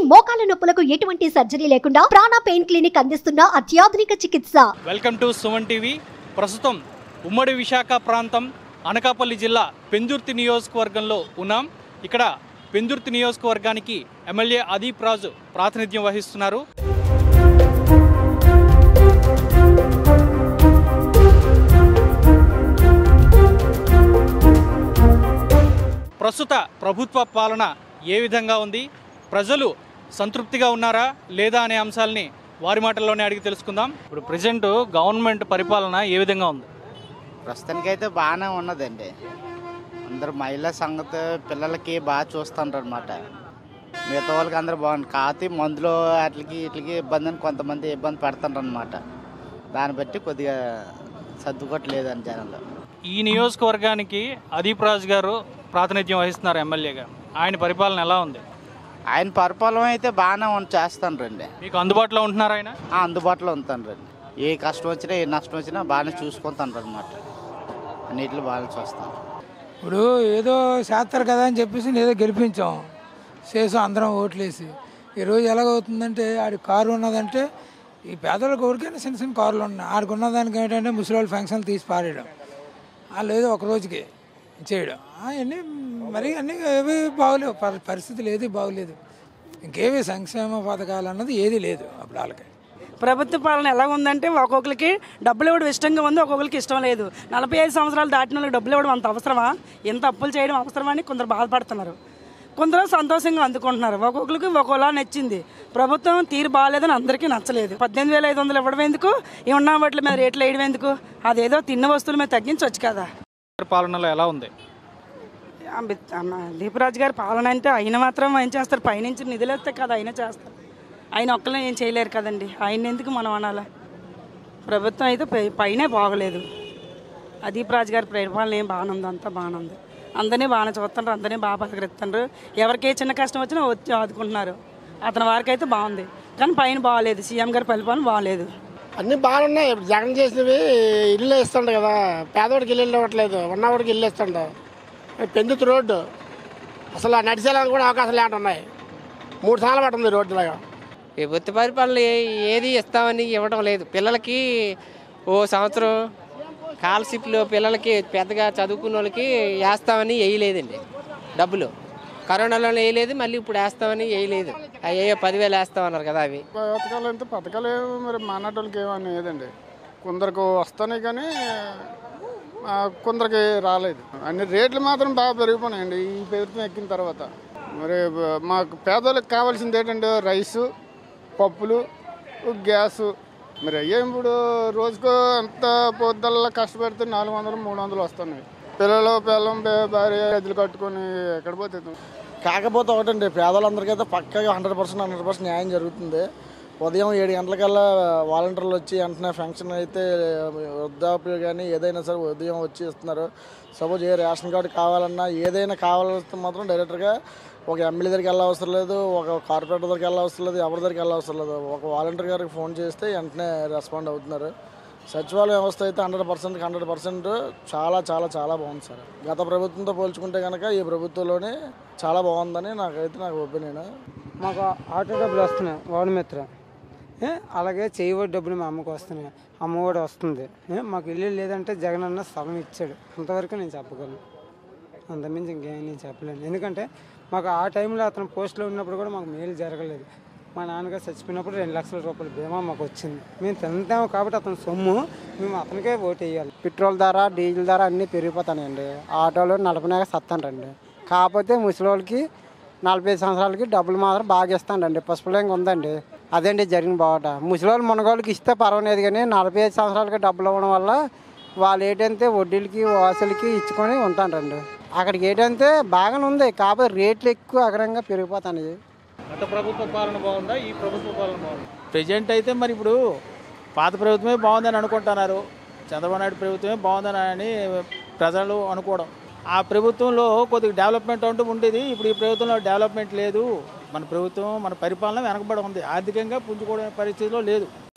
మోకాల నొప్పులకు ఎటువంటి సర్జరీ లేకుండా ప్రాణ పెయిన్ క్లినిక్ అందిస్తున్న అత్యాధునిక చికిత్స వెల్కమ్ టు సుమన్ టీవీ ప్రస్తుతం ఉమ్మడి విశాఖ ప్రాంతం అనకాపల్లి జిల్లా పెందుర్తి నియోజకవర్గంలో ఉన్నాం ఇక్కడ పెందుర్తి నియోజకవర్గానికి ఎమ్మెల్యే అదీప్ రాజు ప్రాతినిధ్యం వహిస్తున్నారు ప్రస్తుత ప్రభుత్వ పాలన ఏ విధంగా ఉంది ప్రజలు సంతృప్తిగా ఉన్నారా లేదా అనే అంశాలని వారి మాటల్లోనే అడిగి తెలుసుకుందాం ఇప్పుడు ప్రజెంట్ గవర్నమెంట్ పరిపాలన ఏ విధంగా ఉంది ప్రస్తుతానికైతే బాగానే ఉన్నదండి అందరు మహిళా సంగతి పిల్లలకి బాగా చూస్తుంటారు అనమాట మిగతా వాళ్ళకి అందరూ బాగుంది కాకపోతే మందులు వాటికి వీటికి ఇబ్బంది అని కొంతమంది ఇబ్బంది పెడుతుంటారు అనమాట దాన్ని బట్టి కొద్దిగా సర్దుకోవట్లేదండి జనంలో ఈ నియోజకవర్గానికి అదీప్ రాజు గారు ప్రాతినిధ్యం వహిస్తున్నారు ఎమ్మెల్యేగా ఆయన పరిపాలన ఎలా ఉంది ఆయన పరిపాలన అయితే బాగానే ఉంది చేస్తానండి మీకు అందుబాటులో ఉంటున్నారు ఆయన అందుబాటులో ఉంటానండి ఏ కష్టం వచ్చినా ఏ నష్టం వచ్చినా బాగానే చూసుకుంటాను అనమాట అన్నిటిలో బాగానే చూస్తాను ఇప్పుడు ఏదో చేస్తారు కదా అని చెప్పేసి ఏదో గెలిపించాం చేసాం అందరం ఓట్లేసి ఈరోజు ఎలాగవుతుందంటే ఆడి కారు ఉన్నదంటే ఈ పేదలకు ఎవరికైనా చిన్న చిన్న కార్లు ఉన్నాయి ఆడికి ఉన్నదానికి ఏంటంటే ముసలి ఫంక్షన్ తీసి పారేయడం వాళ్ళు ఏదో ఒక రోజుకి చేయడం అవన్నీ మరి అన్నీ ఏవి బాగోలేవు పరి- పరిస్థితులు ఏది బాగోలేదు ఇంకేవి సంక్షేమ పథకాలు అన్నది ఏది లేదు అప్పుడు వాళ్ళకి ప్రభుత్వ పాలన ఎలా ఉందంటే ఒక్కొక్కరికి డబ్బులు ఇవ్వడం ఇష్టంగా ఉంది ఒక్కొక్కరికి ఇష్టం లేదు నలభై ఐదు సంవత్సరాలు దాటిన వాళ్ళకి డబ్బులు ఇవ్వడం అంత అవసరమా ఎంత అప్పులు చేయడం అవసరమా అని కొందరు బాధపడుతున్నారు కొందరు సంతోషంగా అందుకుంటున్నారు ఒక్కొక్కరికి ఒక్కోలా నచ్చింది ప్రభుత్వం తీరు బాగాలేదని అందరికీ నచ్చలేదు పద్దెనిమిది వేల ఐదు వందలు ఇవ్వడం ఎందుకు ఈ ఉన్న వాటి మీద రేట్లు వేయడం ఎందుకు అదేదో తిన్న వస్తువుల మీద తగ్గించవచ్చు కదా పాలనలో ఎలా ఉంది అంబి- అమ్మ దీపరాజు గారి పాలన అంటే ఆయన మాత్రం ఏం చేస్తారు పైనుంచి నిధులు వస్తే కదా ఆయన చేస్తారు ఆయన ఒక్కలే ఏం చేయలేరు కదండి ఆయన ఎందుకు మనం అనాలా ప్రభుత్వం అయితే పై- పైనే బాగలేదు అదీప్ రాజు గారి పరిపాలన ఏం బాగానే ఉంది అంతా బాగానే ఉంది అందరినీ బాగానే చూస్తున్నారు అందరినీ బాగా పలకరిస్తున్నారు ఎవరికి ఏ చిన్న కష్టం వచ్చినా వచ్చి ఆదుకుంటున్నారు అతని వారికి అయితే బాగుంది కానీ పైన బాగాలేదు సీఎం గారి పరిపాలన బాగాలేదు అన్నీ బాగున్నాయి ఇప్పుడు జగన్ చేసినవి ఇల్లు ఇస్తుండ కదా పేదవాడికి ఇల్లు ఇవ్వట్లేదు ఉన్నవాడికి ఇల్లు ఇస్తుండ పెందుతు రోడ్డు అసలు ఆ నడిచేలాగా కూడా అవకాశం లేకుండా ఉన్నాయి మూడు సార్లు పట్టింది రోడ్డు లాగా ప్రభుత్వ పరిపాలన ఏ- ఏది ఇస్తామని ఇవ్వడం లేదు పిల్లలకి ఓ సంవత్సరం స్కాలర్షిప్లు పిల్లలకి పెద్దగా చదువుకున్న వాళ్ళకి వేస్తామని వేయలేదండి డబ్బులు కరోనాలో వేయలేదు మళ్ళీ ఇప్పుడు వేస్తామని వేయలేదు అయ్యో పదివేలు వేస్తామన్నారు కదా అవి పథకాలు అంటే పథకాలు ఏమో మరి మానాటోళ్ళకి ఏమని లేదండి కొందరికి వస్తున్నాయి కానీ ఆ, కొందరికి రాలేదు అన్ని రేట్లు మాత్రం బాగా పెరిగిపోయినాయండి ఈ ప్రభుత్వం ఎక్కిన తర్వాత మరి బ- మాకు పేదోళ్ళకి కావాల్సింది ఏంటంటే రైసు పప్పులు గ్యాసు మరి అయ్యే ఇప్పుడు రోజుకో ఎంత పొద్దుల్లో కష్టపడితే నాలుగు వందలు మూడు వందలు వస్తున్నాయి పిల్లలు పిల్లం బే- భార్య గదులు కట్టుకొని ఎక్కడ పోతుంది కాకపోతే ఒకటండి పేదలందరికైతే పక్కగా హండ్రెడ్ పర్సెంట్ హండ్రెడ్ పర్సెంట్ న్యాయం జరుగుతుంది ఉదయం ఏడు గంటలకల్లా వాలంటీర్లు వచ్చి వెంటనే ఫంక్షన్ అయితే వృద్ధాప్య కానీ ఏదైనా సరే ఉదయం వచ్చి ఇస్తున్నారు సపోజ్ ఏ రేషన్ కార్డు కావాలన్నా ఏదైనా కావాలంటే మాత్రం డైరెక్ట్గా ఒక ఎమ్మెల్యే దగ్గరికి వెళ్ళవసరం లేదు ఒక కార్పొరేటర్ దగ్గరికి వెళ్ళవసరం లేదు ఎవరి దగ్గరికి వెళ్ళవసరం లేదు ఒక వాలంటీర్ గారికి ఫోన్ చేస్తే వెంటనే రెస్పాండ్ అవుతున్నారు సచివాలయ వ్యవస్థ అయితే హండ్రెడ్ పర్సెంట్ హండ్రెడ్ పర్సెంట్ చాలా చాలా చాలా బాగుంది సార్ గత ప్రభుత్వంతో పోల్చుకుంటే కనుక ఈ ప్రభుత్వంలోనే చాలా బాగుందని నాకైతే నాకు ఒపీనియన్ మాకు ఆటో డబ్బులు వస్తున్నాయి వాడు మిత్ర ఏ, అలాగే చేయబడి డబ్బులు మా అమ్మకు వస్తున్నాయి అమ్మఒడి వస్తుంది ఏ, మాకు ఇల్లు లేదంటే జగన్ అన్న సగం ఇచ్చాడు అంతవరకు నేను చెప్పగలను అంతమించి ఇంకేం నేను చెప్పలేను ఎందుకంటే మాకు ఆ టైంలో అతను పోస్ట్లో ఉన్నప్పుడు కూడా మాకు మేలు జరగలేదు మా నాన్నగారు చచ్చిపోయినప్పుడు రెండు లక్షల రూపాయల బీమా మాకు వచ్చింది మేము తింటాము కాబట్టి అతని సొమ్ము మేము అతనికే ఓటు వేయాలి పెట్రోల్ ధర డీజిల్ ధర అన్నీ పెరిగిపోతాయండి ఆటోలు నలభై సత్తానండి కాకపోతే ముసలి వాళ్ళకి నలభై ఐదు సంవత్సరాలకి డబ్బులు మాత్రం బాగా ఇస్తానండి పసుపులేంగా ఉందండి అదేంటి జరిగిన బావట ముసలి వాళ్ళు మునగోళ్ళకి ఇస్తే పర్వాలేదు కానీ నలభై ఐదు సంవత్సరాలకి డబ్బులు ఇవ్వడం వల్ల వాళ్ళు ఏంటంటే వడ్డీలకి వాసులకి ఇచ్చుకొని ఉంటారండి అక్కడికి ఏంటంటే బాగానే ఉంది కాకపోతే రేట్లు ఎక్కువ అగ్రంగా పెరిగిపోతాయి గత ప్రభుత్వ పాలన బాగుందా ఈ ప్రభుత్వ పాలన బాగుందా ప్రజెంట్ అయితే మరి ఇప్పుడు పాత ప్రభుత్వమే బాగుందని అనుకుంటున్నారు చంద్రబాబు నాయుడు ప్రభుత్వమే బాగుందని అని ప్రజలు అనుకోవడం ఆ ప్రభుత్వంలో కొద్దిగా డెవలప్మెంట్ అంటూ ఉండేది ఇప్పుడు ఈ ప్రభుత్వంలో డెవలప్మెంట్ లేదు మన ప్రభుత్వం మన పరిపాలన వెనకబడి ఉంది ఆర్థికంగా పుంజుకోవడం పరిస్థితిలో లేదు